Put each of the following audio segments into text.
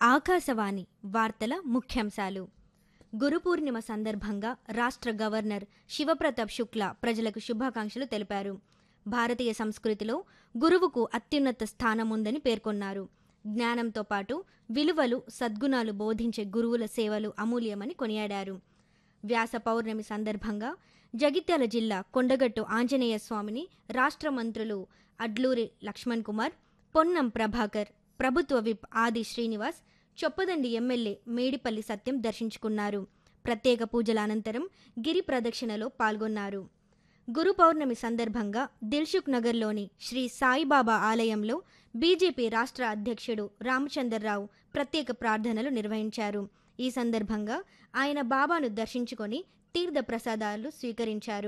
ఆకాశవాణి వార్తల ముఖ్యాంశాలు గురు పూర్ణిమ సందర్భంగా రాష్ట్ర గవర్నర్ శివప్రతాప్ శుక్లా ప్రజలకు శుభాకాంక్షలు తెలిపారు భారతీయ సంస్కృతిలో గురువుకు అత్యున్నత స్థానం ఉందని పేర్కొన్నారు జ్ఞానంతో పాటు విలువలు సద్గుణాలు బోధించే గురువుల సేవలు అమూల్యమని కొనియాడారు వ్యాస పౌర్ణమి సందర్భంగా జగిత్యాల జిల్లా కొండగట్టు ఆంజనేయ స్వామిని రాష్ట్ర మంత్రులు అడ్లూరి లక్ష్మణ్ కుమార్ పొన్నం ప్రభాకర్ ప్రభుత్వ విప్ ఆది శ్రీనివాస్ చొప్పదండి ఎమ్మెల్యే మేడిపల్లి సత్యం దర్శించుకున్నారు ప్రత్యేక పూజల అనంతరం గిరి ప్రదక్షిణలో పాల్గొన్నారు గురు పౌర్ణమి సందర్భంగా దిల్సుఖ్ నగర్లోని శ్రీ సాయిబాబా ఆలయంలో బీజేపీ రాష్ట్ర అధ్యక్షుడు రామచందర్రావు ప్రత్యేక ప్రార్థనలు నిర్వహించారు ఈ సందర్భంగా ఆయన బాబాను దర్శించుకొని తీర్థ ప్రసాదాలు స్వీకరించారు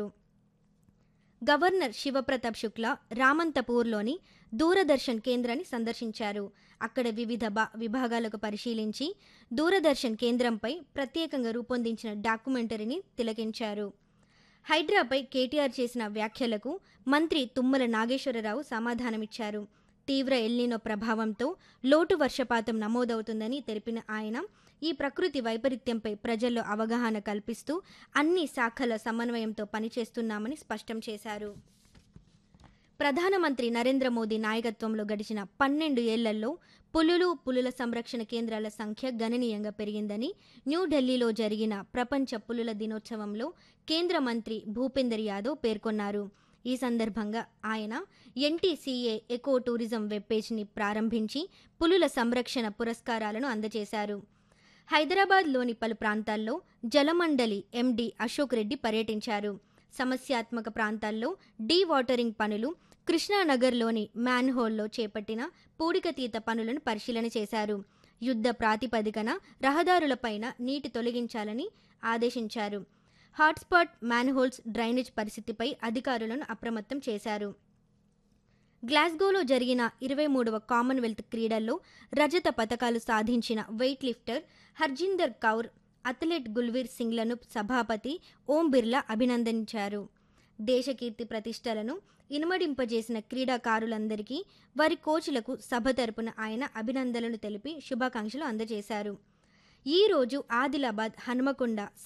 గవర్నర్ శివప్రతాప్ శుక్లా రామంతపూర్లోని దూరదర్శన్ కేంద్రాన్ని సందర్శించారు అక్కడ వివిధ బా- విభాగాలకు పరిశీలించి దూరదర్శన్ కేంద్రంపై ప్రత్యేకంగా రూపొందించిన డాక్యుమెంటరీని తిలకించారు హైడ్రాపై కేటీఆర్ చేసిన వ్యాఖ్యలకు మంత్రి తుమ్మల నాగేశ్వరరావు సమాధానమిచ్చారు తీవ్ర ఎల్నినో ప్రభావంతో లోటు వర్షపాతం నమోదవుతుందని తెలిపిన ఆయన ఈ ప్రకృతి వైపరీత్యంపై ప్రజల్లో అవగాహన కల్పిస్తూ అన్ని శాఖల సమన్వయంతో పనిచేస్తున్నామని స్పష్టం చేశారు ప్రధానమంత్రి నరేంద్ర మోదీ నాయకత్వంలో గడిచిన పన్నెండు ఏళ్లలో పులులు పులుల సంరక్షణ కేంద్రాల సంఖ్య గణనీయంగా పెరిగిందని న్యూఢిల్లీలో జరిగిన ప్రపంచ పులుల దినోత్సవంలో కేంద్ర మంత్రి భూపేందర్ యాదవ్ పేర్కొన్నారు ఈ సందర్భంగా ఆయన ఎన్టీసీఏ ఎకో టూరిజం వెబ్ పేజ్ని ప్రారంభించి పులుల సంరక్షణ పురస్కారాలను అందజేశారు హైదరాబాద్లోని పలు ప్రాంతాల్లో జలమండలి ఎండీ అశోక్ రెడ్డి పర్యటించారు సమస్యాత్మక ప్రాంతాల్లో డీ వాటరింగ్ పనులు కృష్ణానగర్లోని మ్యాన్హోల్లో చేపట్టిన పూడికతీత పనులను పరిశీలన చేశారు యుద్ధ ప్రాతిపదికన రహదారులపైన నీటి తొలగించాలని ఆదేశించారు హాట్స్పాట్ మ్యాన్హోల్స్ డ్రైనేజ్ పరిస్థితిపై అధికారులను అప్రమత్తం చేశారు గ్లాస్గోలో జరిగిన ఇరవై మూడవ కామన్వెల్త్ క్రీడల్లో రజత పతకాలు సాధించిన weight lifter Harjinder Kaur athlete Gulveer సింగ్లను సభాపతి ఓం బిర్లా అభినందించారు దేశకీర్తి ప్రతిష్టలను ఇనుమడింపజేసిన క్రీడాకారులందరికీ వారి కోచ్లకు సభ తరపున ఆయన అభినందనలు తెలిపి శుభాకాంక్షలు అందజేశారు ఈ రోజు ఆదిలాబాద్ హనుమకొండ